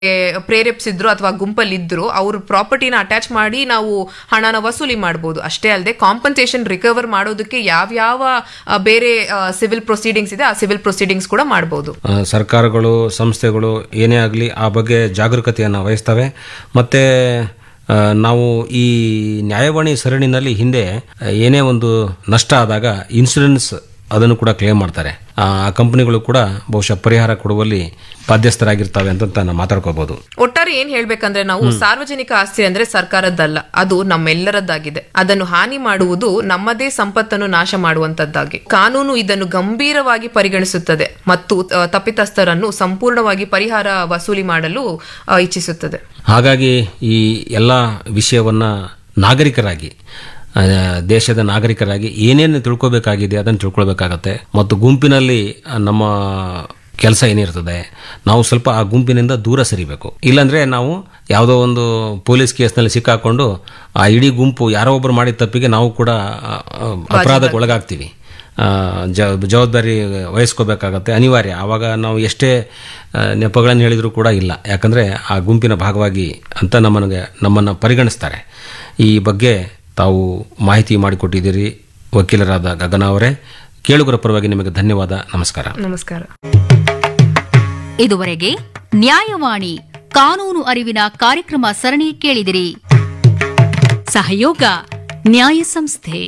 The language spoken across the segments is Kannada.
ಪ್ರೇರೇಪಿಸಿದ್ರು ಅಥವಾ ಗುಂಪಲ್ಲಿದ್ರು ಅವ್ರ ಪ್ರಾಪರ್ಟಿನ ಅಟ್ಯಾಚ್ ಮಾಡಿ ನಾವು ಹಣನ ವಸೂಲಿ ಮಾಡಬಹುದು ಅಷ್ಟೇ ಅಲ್ಲದೆ ಕಾಂಪನ್ಸೇಷನ್ ರಿಕವರ್ ಮಾಡೋದಕ್ಕೆ ಯಾವ್ಯಾವ ಆ, ಬೇರೆ ಸಿವಿಲ್ ಪ್ರೊಸೀಡಿಂಗ್ಸ್ ಇದೆ ಆ ಸಿವಿಲ್ ಪ್ರೊಸೀಡಿಂಗ್ಸ್ ಕೂಡ ಮಾಡಬಹುದು ಆ, ಸರ್ಕಾರಗಳು ಸಂಸ್ಥೆಗಳು ಏನೇ ಆಗಲಿ ಆ ಬಗ್ಗೆ ಜಾಗರೂಕತೆಯನ್ನು ವಹಿಸ್ತವೆ ಮತ್ತು ಆ, ನಾವು ಈ ನ್ಯಾಯವಾಣಿ ಸರಣಿನಲ್ಲಿ ಹಿಂದೆ ಆ, ಏನೇ ಒಂದು ನಷ್ಟ ಆದಾಗ ಇನ್ಸೂರೆನ್ಸ್ ಅದನ್ನು ಕೂಡ ಕ್ಲೇಮ್ ಮಾಡ್ತಾರೆ ಆ ಕಂಪನಿಗಳು ಕೂಡ ಬಹುಶಃ ಪರಿಹಾರ ಕೊಡುವಲ್ಲಿ ಬಾಧ್ಯಸ್ಥರಾಗಿರ್ತವೆ ಅಂತ ನಾವು ಮಾತಾಡ್ಕೋಬಹುದು ಒಟ್ಟಾರೆ ಏನ್ ಹೇಳ್ಬೇಕಂದ್ರೆ ನಾವು ಸಾರ್ವಜನಿಕ ಆಸ್ತಿ ಅಂದ್ರೆ ಸರ್ಕಾರದ್ದಲ್ಲ ಅದು ನಮ್ಮೆಲ್ಲರದ್ದಾಗಿದೆ ಅದನ್ನು ಹಾನಿ ಮಾಡುವುದು ನಮ್ಮದೇ ಸಂಪತ್ತನ್ನು ನಾಶ ಮಾಡುವಂತದ್ದಾಗಿ ಕಾನೂನು ಇದನ್ನು ಗಂಭೀರವಾಗಿ ಪರಿಗಣಿಸುತ್ತದೆ ಮತ್ತು ಆ, ತಪ್ಪಿತಸ್ಥರನ್ನು ಸಂಪೂರ್ಣವಾಗಿ ಪರಿಹಾರ ವಸೂಲಿ ಮಾಡಲು ಆ, ಇಚ್ಛಿಸುತ್ತದೆ ಹಾಗಾಗಿ ಈ ಎಲ್ಲ ವಿಷಯವನ್ನ ನಾಗರಿಕರಾಗಿ ಆ, ದೇಶದ ನಾಗರಿಕರಾಗಿ ಏನೇನು ತಿಳ್ಕೊಬೇಕಾಗಿದೆ ಅದನ್ನು ತಿಳ್ಕೊಳ್ಬೇಕಾಗತ್ತೆ ಮತ್ತು ಗುಂಪಿನಲ್ಲಿ ಆ, ನಮ್ಮ ಕೆಲಸ ಏನಿರ್ತದೆ ನಾವು ಸ್ವಲ್ಪ ಆ ಗುಂಪಿನಿಂದ ದೂರ ಸರಿಬೇಕು ಇಲ್ಲಾಂದ್ರೆ ನಾವು ಯಾವುದೋ ಒಂದು ಪೊಲೀಸ್ ಕೇಸ್ನಲ್ಲಿ ಸಿಕ್ಕಾಕೊಂಡು ಆ ಇಡೀ ಗುಂಪು ಯಾರೋ ಒಬ್ಬರು ಮಾಡಿದ ತಪ್ಪಿಗೆ ನಾವು ಕೂಡ ಆ, ಆ, ಅಪರಾಧಕ್ಕೆ ಒಳಗಾಗ್ತೀವಿ ಆ, ಜ ಜವಾಬ್ದಾರಿ ವಹಿಸ್ಕೋಬೇಕಾಗತ್ತೆ ಅನಿವಾರ್ಯ ಆವಾಗ ನಾವು ಎಷ್ಟೇ ಆ, ನೆಪಗಳನ್ನು ಹೇಳಿದರೂ ಕೂಡ ಇಲ್ಲ ಯಾಕಂದರೆ ಆ ಗುಂಪಿನ ಭಾಗವಾಗಿ ಅಂತ ನಮ್ಮನಿಗೆ ನಮ್ಮನ್ನು ಪರಿಗಣಿಸ್ತಾರೆ ಈ ಬಗ್ಗೆ ತಾವು ಮಾಹಿತಿ ಮಾಡಿಕೊಟ್ಟಿದ್ದೀರಿ ವಕೀಲರಾದ ಗಗನ ಅವರೇ ಕೇಳುಗರ ಪರವಾಗಿ ನಿಮಗೆ ಧನ್ಯವಾದ ನಮಸ್ಕಾರ ನಮಸ್ಕಾರ ಇದುವರೆಗೆ ನ್ಯಾಯವಾಣಿ ಕಾನೂನು ಅರಿವಿನ ಕಾರ್ಯಕ್ರಮ ಸರಣಿ ಕೇಳಿದಿರಿ ಸಹಯೋಗ ನ್ಯಾಯ ಸಂಸ್ಥೆ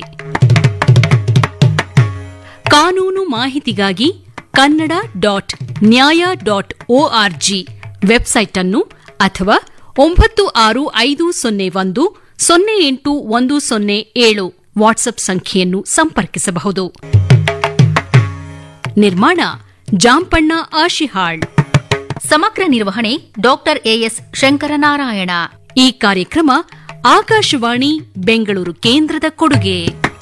ಕಾನೂನು ಮಾಹಿತಿಗಾಗಿ Kannada dot Nyaya dot ORG website ಅನ್ನು ಅಥವಾ ಒಂಬತ್ತು ಆರು ಐದು ಸೊನ್ನೆ ಒಂದು ಸೊನ್ನೆ ಎಂಟು ಒಂದು ಸೊನ್ನೆ ಏಳು ವಾಟ್ಸ್ಆಪ್ ಸಂಖ್ಯೆಯನ್ನು ಸಂಪರ್ಕಿಸಬಹುದು ನಿರ್ಮಾಣ ಜಾಂಪಣ್ಣ ಆಶಿಹಾಳ್ ಸಮಗ್ರ ನಿರ್ವಹಣೆ ಡಾಕ್ಟರ್ ಎಎಸ್ ಶಂಕರನಾರಾಯಣ ಈ ಕಾರ್ಯಕ್ರಮ ಆಕಾಶವಾಣಿ ಬೆಂಗಳೂರು ಕೇಂದ್ರದ ಕೊಡುಗೆ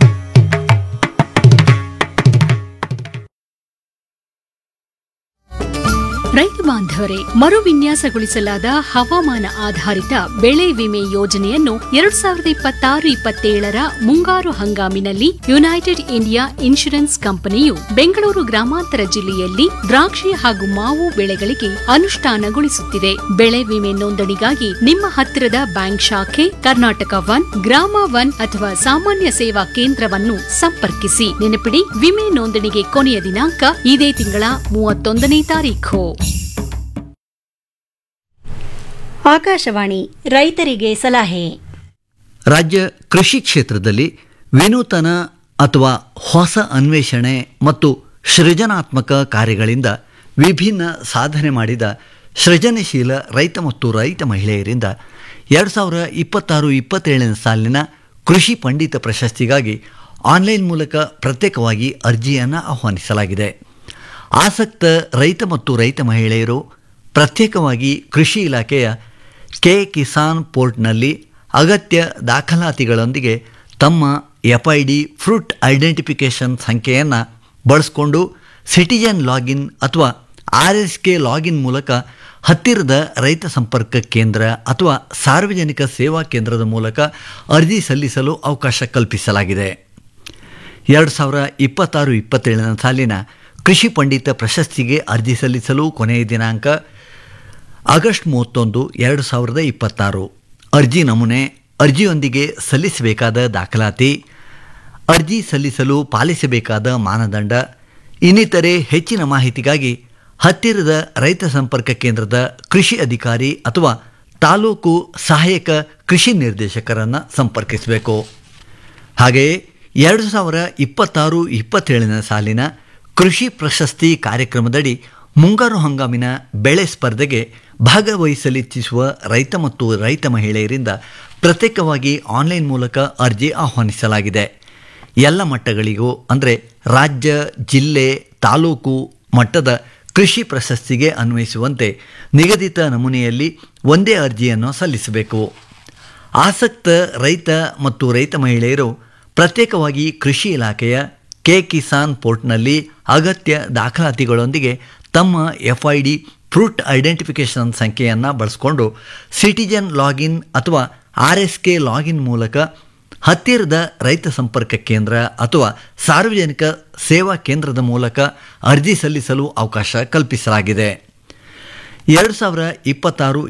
ರೈತ ಬಾಂಧವರೇ ಮರುವಿನ್ಯಾಸಗೊಳಿಸಲಾದ ಹವಾಮಾನ ಆಧಾರಿತ ಬೆಳೆ ವಿಮೆ ಯೋಜನೆಯನ್ನು ಎರಡ್ ಸಾವಿರದ ಇಪ್ಪತ್ತಾರು ಇಪ್ಪತ್ತೇಳರ ಮುಂಗಾರು ಹಂಗಾಮಿನಲ್ಲಿ ಯುನೈಟೆಡ್ ಇಂಡಿಯಾ ಇನ್ಶೂರೆನ್ಸ್ ಕಂಪನಿಯು ಬೆಂಗಳೂರು ಗ್ರಾಮಾಂತರ ಜಿಲ್ಲೆಯಲ್ಲಿ ದ್ರಾಕ್ಷಿ ಹಾಗೂ ಮಾವು ಬೆಳೆಗಳಿಗೆ ಅನುಷ್ಠಾನಗೊಳಿಸುತ್ತಿದೆ ಬೆಳೆ ವಿಮೆ ನೋಂದಣಿಗಾಗಿ ನಿಮ್ಮ ಹತ್ತಿರದ ಬ್ಯಾಂಕ್ ಶಾಖೆ ಕರ್ನಾಟಕ ಒನ್ ಗ್ರಾಮ ಒನ್ ಅಥವಾ ಸಾಮಾನ್ಯ ಸೇವಾ ಕೇಂದ್ರವನ್ನು ಸಂಪರ್ಕಿಸಿ ನೆನಪಿಡಿ ವಿಮೆ ನೋಂದಣಿಗೆ ಕೊನೆಯ ದಿನಾಂಕ ಇದೇ ತಿಂಗಳ ಮೂವತ್ತೊಂದನೇ ತಾರೀಖು ಆಕಾಶವಾಣಿ ರೈತರಿಗೆ ಸಲಹೆ ರಾಜ್ಯ ಕೃಷಿ ಕ್ಷೇತ್ರದಲ್ಲಿ ವಿನೂತನ ಅಥವಾ ಹೊಸ ಅನ್ವೇಷಣೆ ಮತ್ತು ಸೃಜನಾತ್ಮಕ ಕಾರ್ಯಗಳಿಂದ ವಿಭಿನ್ನ ಸಾಧನೆ ಮಾಡಿದ ಸೃಜನಶೀಲ ರೈತ ಮತ್ತು ರೈತ ಮಹಿಳೆಯರಿಂದ ಎರಡು ಸಾವಿರ ಇಪ್ಪತ್ತಾರು ಇಪ್ಪತ್ತೇಳನೇ ಸಾಲಿನ ಕೃಷಿ ಪಂಡಿತ ಪ್ರಶಸ್ತಿಗಾಗಿ ಆನ್ಲೈನ್ ಮೂಲಕ ಪ್ರತ್ಯೇಕವಾಗಿ ಅರ್ಜಿಯನ್ನು ಆಹ್ವಾನಿಸಲಾಗಿದೆ ಆಸಕ್ತ ರೈತ ಮತ್ತು ರೈತ ಮಹಿಳೆಯರು ಪ್ರತ್ಯೇಕವಾಗಿ ಕೃಷಿ ಇಲಾಖೆಯ ಕೆ ಕಿಸಾನ್ ಪೋರ್ಟ್ನಲ್ಲಿ ಅಗತ್ಯ ದಾಖಲಾತಿಗಳೊಂದಿಗೆ ತಮ್ಮ F I D fruit identification ಸಂಖ್ಯೆಯನ್ನು ಬಳಸಿಕೊಂಡು ಸಿಟಿಜನ್ ಲಾಗಿನ್ ಅಥವಾ ಆರ್ ಎಸ್ ಕೆ ಲಾಗಿನ್ ಮೂಲಕ ಹತ್ತಿರದ ರೈತ ಸಂಪರ್ಕ ಕೇಂದ್ರ ಅಥವಾ ಸಾರ್ವಜನಿಕ ಸೇವಾ ಕೇಂದ್ರದ ಮೂಲಕ ಅರ್ಜಿ ಸಲ್ಲಿಸಲು ಅವಕಾಶ ಕಲ್ಪಿಸಲಾಗಿದೆ ಎರಡು ಸಾವಿರ ಇಪ್ಪತ್ತಾರು ಇಪ್ಪತ್ತೇಳನೇ ಸಾಲಿನ ಕೃಷಿ ಪಂಡಿತ ಪ್ರಶಸ್ತಿಗೆ ಅರ್ಜಿ ಸಲ್ಲಿಸಲು ಕೊನೆಯ ದಿನಾಂಕ ಆಗಸ್ಟ್ ಮೂವತ್ತೊಂದು ಎರಡು ಸಾವಿರದ ಇಪ್ಪತ್ತಾರು ಅರ್ಜಿ ನಮೂನೆ ಅರ್ಜಿಯೊಂದಿಗೆ ಸಲ್ಲಿಸಬೇಕಾದ ದಾಖಲಾತಿ ಅರ್ಜಿ ಸಲ್ಲಿಸಲು ಪಾಲಿಸಬೇಕಾದ ಮಾನದಂಡ ಇನ್ನಿತರೆ ಹೆಚ್ಚಿನ ಮಾಹಿತಿಗಾಗಿ ಹತ್ತಿರದ ರೈತ ಸಂಪರ್ಕ ಕೇಂದ್ರದ ಕೃಷಿ ಅಧಿಕಾರಿ ಅಥವಾ ತಾಲೂಕು ಸಹಾಯಕ ಕೃಷಿ ನಿರ್ದೇಶಕರನ್ನು ಸಂಪರ್ಕಿಸಬೇಕು ಹಾಗೆಯೇ ಎರಡು ಸಾವಿರ ಇಪ್ಪತ್ತಾರು ಇಪ್ಪತ್ತೇಳನೇ ಸಾಲಿನ ಕೃಷಿ ಪ್ರಶಸ್ತಿ ಕಾರ್ಯಕ್ರಮದಡಿ ಮುಂಗಾರು ಹಂಗಾಮಿನ ಬೆಳೆ ಸ್ಪರ್ಧೆಗೆ ಭಾಗವಹಿಸಲಿಚ್ಛಿಸುವ ರೈತ ಮತ್ತು ರೈತ ಮಹಿಳೆಯರಿಂದ ಪ್ರತ್ಯೇಕವಾಗಿ ಆನ್ಲೈನ್ ಮೂಲಕ ಅರ್ಜಿ ಆಹ್ವಾನಿಸಲಾಗಿದೆ ಎಲ್ಲ ಮಟ್ಟಗಳಿಗೂ ಅಂದರೆ ರಾಜ್ಯ ಜಿಲ್ಲೆ ತಾಲೂಕು ಮಟ್ಟದ ಕೃಷಿ ಪ್ರಶಸ್ತಿಗೆ ಅನ್ವಯಿಸುವಂತೆ ನಿಗದಿತ ನಮೂನೆಯಲ್ಲಿ ಒಂದೇ ಅರ್ಜಿಯನ್ನು ಸಲ್ಲಿಸಬೇಕು ಆಸಕ್ತ ರೈತ ಮತ್ತು ರೈತ ಮಹಿಳೆಯರು ಪ್ರತ್ಯೇಕವಾಗಿ ಕೃಷಿ ಇಲಾಖೆಯ ಕೆ ಕಿಸಾನ್ ಪೋರ್ಟ್ನಲ್ಲಿ ಅಗತ್ಯ ದಾಖಲಾತಿಗಳೊಂದಿಗೆ ತಮ್ಮ F I D fruit identification ಸಂಖ್ಯೆಯನ್ನು ಬಳಸಿಕೊಂಡು ಸಿಟಿಜನ್ ಲಾಗಿನ್ ಅಥವಾ ಆರ್ ಎಸ್ ಕೆ ಲಾಗಿನ್ ಮೂಲಕ ಹತ್ತಿರದ ರೈತ ಸಂಪರ್ಕ ಕೇಂದ್ರ ಅಥವಾ ಸಾರ್ವಜನಿಕ ಸೇವಾ ಕೇಂದ್ರದ ಮೂಲಕ ಅರ್ಜಿ ಸಲ್ಲಿಸಲು ಅವಕಾಶ ಕಲ್ಪಿಸಲಾಗಿದೆ ಎರಡು ಸಾವಿರ ಇಪ್ಪತ್ತಾರು